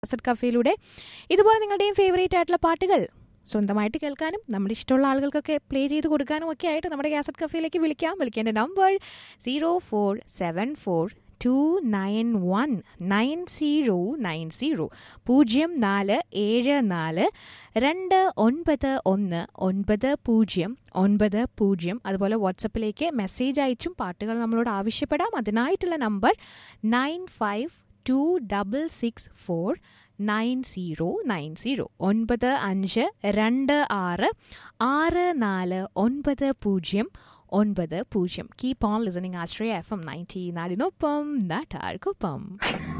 cassette കഫേയിലൂടെ ഇതുപോലെ നിങ്ങളുടെയും favourite ആയിട്ടുള്ള പാട്ടുകൾ സ്വന്തമായിട്ട് കേൾക്കാനും നമ്മുടെ ഇഷ്ടമുള്ള ആളുകൾക്കൊക്കെ പ്ലേ ചെയ്ത് കൊടുക്കാനും ഒക്കെ ആയിട്ട് നമ്മുടെ കാസറ്റ് കഫേയിലേക്ക് വിളിക്കാം വിളിക്കേണ്ട number zero four seven four two nine one nine zero nine zero പൂജ്യം നാല് ഏഴ് നാല് രണ്ട് ഒൻപത് ഒന്ന് ഒൻപത് പൂജ്യം ഒൻപത് പൂജ്യം അതുപോലെ വാട്സപ്പിലേക്ക് മെസ്സേജ് അയച്ചും പാട്ടുകൾ നമ്മളോട് ആവശ്യപ്പെടാം അതിനായിട്ടുള്ള number nine five two double six four nine zero nine zero ഒൻപത് അഞ്ച് രണ്ട് ആറ് ആറ് നാല് ഒൻപത് പൂജ്യം ഒൻപത് പൂജ്യം keep on listening Ashraya F M ninety നാടിനൊപ്പം നാട്ടാർക്കൊപ്പം